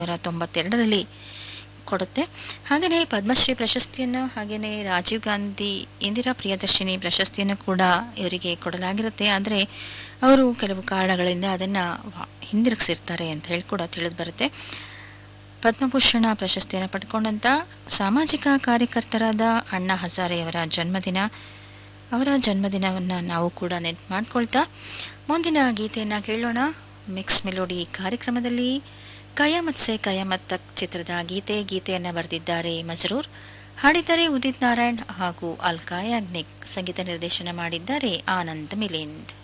ನೂರ ತೊಂಬತ್ತೆರಡರಲ್ಲಿ ಕೊಡುತ್ತೆ ಹಾಗೆಯೇ ಪದ್ಮಶ್ರೀ ಪ್ರಶಸ್ತಿಯನ್ನು ಹಾಗೆಯೇ ರಾಜೀವ್ ಗಾಂಧಿ ಇಂದಿರಾ ಪ್ರಿಯದರ್ಶಿನಿ ಪ್ರಶಸ್ತಿಯನ್ನು ಕೂಡ ಇವರಿಗೆ ಕೊಡಲಾಗಿರುತ್ತೆ ಆದರೆ ಅವರು ಕೆಲವು ಕಾರಣಗಳಿಂದ ಅದನ್ನು ಹಿಂದಿರುಗಿಸಿರ್ತಾರೆ ಅಂತ ಹೇಳಿ ಕೂಡ ತಿಳಿದು ಬರುತ್ತೆ ಪದ್ಮಭೂಷಣ ಪ್ರಶಸ್ತಿಯನ್ನು ಪಡ್ಕೊಂಡಂಥ ಸಾಮಾಜಿಕ ಕಾರ್ಯಕರ್ತರಾದ ಅಣ್ಣಾ ಹಜಾರೆಯವರ ಜನ್ಮದಿನ ಅವರ ಜನ್ಮದಿನವನ್ನು ನಾವು ಕೂಡ ನೆನ್ಪು ಮಾಡ್ಕೊಳ್ತಾ ಮುಂದಿನ ಗೀತೆಯನ್ನು ಕೇಳೋಣ ಮಿಕ್ಸ್ ಮೆಲೋಡಿ ಕಾರ್ಯಕ್ರಮದಲ್ಲಿ ಕಯಾಮತ್ ಸೆ ಕಯಾಮತ್ ತಕ್ ಚಿತ್ರದ ಗೀತೆ ಗೀತೆಯನ್ನು ಬರೆದಿದ್ದಾರೆ ಮಜರೂರ್ ಹಾಡಿದ್ದಾರೆ ಉದಿತ್ ನಾರಾಯಣ್ ಹಾಗೂ ಅಲ್ಕಾ ಯಾಗ್ನಿಕ್ ಸಂಗೀತ ನಿರ್ದೇಶನ ಮಾಡಿದ್ದಾರೆ ಆನಂದ್ ಮಿಲಿಂದ್